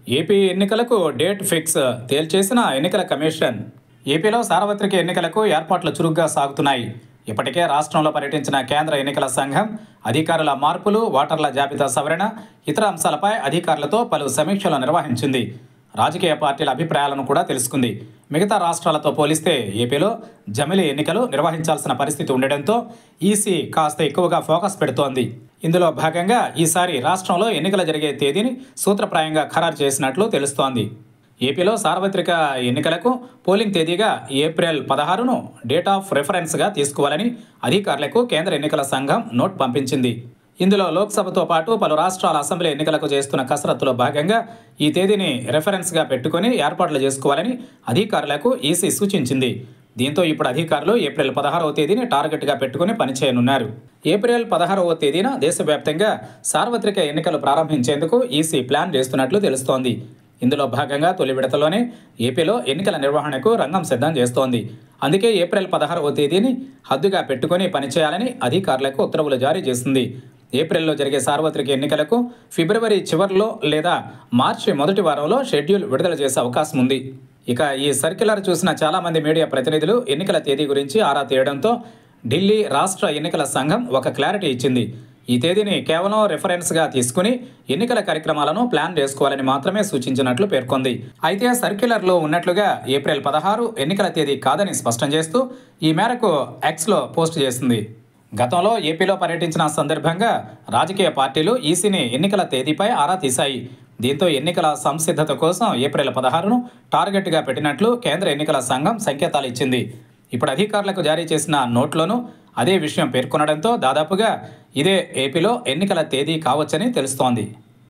AP ఎన్నికలకు date fix తేల్చేసిన ఎన్నికల commission ఏపీలో సార్వత్రిక ఎన్నికలకు ఏర్పాట్లు చురుగ్గా సాగుతున్నాయి ఇప్పటికే రాష్ట్రంలో పర్యటించిన కేంద్ర ఎన్నికల సంఘం అధికారుల మార్పులు ఓటర్ల జాబితా సవరణ ఇతర అంశాలపై అధికారులతో పలు సమీక్షలు నిర్వహించింది రాజకీయ పార్టీల అభిప్రాయాలను కూడా తెలుసుకుంది మిగతా రాష్ట్రాలతో పోలిస్తే ఏపీలో జమిలి ఎన్నికలు నిర్వహించాల్సిన పరిస్థితి ఉండడంతో ఈసీ కాస్త ఎక్కువగా ఫోకస్ పెడుతోంది ఇందులో భాగంగా ఈసారి రాష్ట్రంలో ఎన్నికలు జరిగే తేదీని సూత్రప్రాయంగా ఖరారు చేసినట్లు తెలుస్తోంది ఏపీలో సార్వత్రిక ఎన్నికలకు పోలింగ్ తేదీగా ఏప్రిల్ పదహారును డేట్ ఆఫ్ రెఫరెన్స్గా తీసుకోవాలని అధికారులకు కేంద్ర ఎన్నికల సంఘం నోట్ పంపించింది ఇందులో లోక్సభతో పాటు పలు రాష్ట్రాల అసెంబ్లీ ఎన్నికలకు చేస్తున్న కసరత్తులో భాగంగా ఈ తేదీని రెఫరెన్స్గా పెట్టుకుని ఏర్పాట్లు చేసుకోవాలని అధికారులకు ఈసీ సూచించింది దీంతో ఇప్పుడు అధికారులు ఏప్రిల్ పదహారవ తేదీని టార్గెట్గా పెట్టుకుని పనిచేయనున్నారు ఏప్రిల్ పదహారవ తేదీన దేశవ్యాప్తంగా సార్వత్రిక ఎన్నికలు ప్రారంభించేందుకు ఈసీ ప్లాన్ చేస్తున్నట్లు తెలుస్తోంది ఇందులో భాగంగా తొలి విడతలోనే ఏపీలో ఎన్నికల నిర్వహణకు రంగం సిద్ధం చేస్తోంది అందుకే ఏప్రిల్ పదహారవ తేదీని హద్దుగా పెట్టుకుని పనిచేయాలని అధికారులకు ఉత్తర్వులు జారీ చేసింది ఏప్రిల్లో జరిగే సార్వత్రిక ఎన్నికలకు ఫిబ్రవరి చివరిలో లేదా మార్చి మొదటి వారంలో షెడ్యూల్ విడుదల చేసే అవకాశం ఉంది ఇక ఈ సర్క్యులర్ చూసిన చాలామంది మీడియా ప్రతినిధులు ఎన్నికల తేదీ గురించి ఆరా తీయడంతో ఢిల్లీ రాష్ట్ర ఎన్నికల సంఘం ఒక క్లారిటీ ఇచ్చింది ఈ తేదీని కేవలం రెఫరెన్స్గా తీసుకుని ఎన్నికల కార్యక్రమాలను ప్లాన్ చేసుకోవాలని మాత్రమే సూచించినట్లు పేర్కొంది అయితే సర్క్యులర్లో ఉన్నట్లుగా ఏప్రిల్ పదహారు ఎన్నికల తేదీ కాదని స్పష్టం చేస్తూ ఈ మేరకు ఎక్స్లో పోస్ట్ చేసింది గతంలో ఏపీలో పర్యటించిన సందర్భంగా రాజకీయ పార్టీలు ఈసీని ఎన్నికల తేదీపై ఆరా తీశాయి దీంతో ఎన్నికల సంసిద్ధత కోసం ఏప్రిల్ పదహారును టార్గెట్గా పెట్టినట్లు కేంద్ర ఎన్నికల సంఘం సంకేతాలు ఇచ్చింది ఇప్పుడు అధికారులకు జారీ చేసిన నోట్లోనూ అదే విషయం పేర్కొనడంతో దాదాపుగా ఇదే ఏపీలో ఎన్నికల తేదీ కావచ్చని తెలుస్తోంది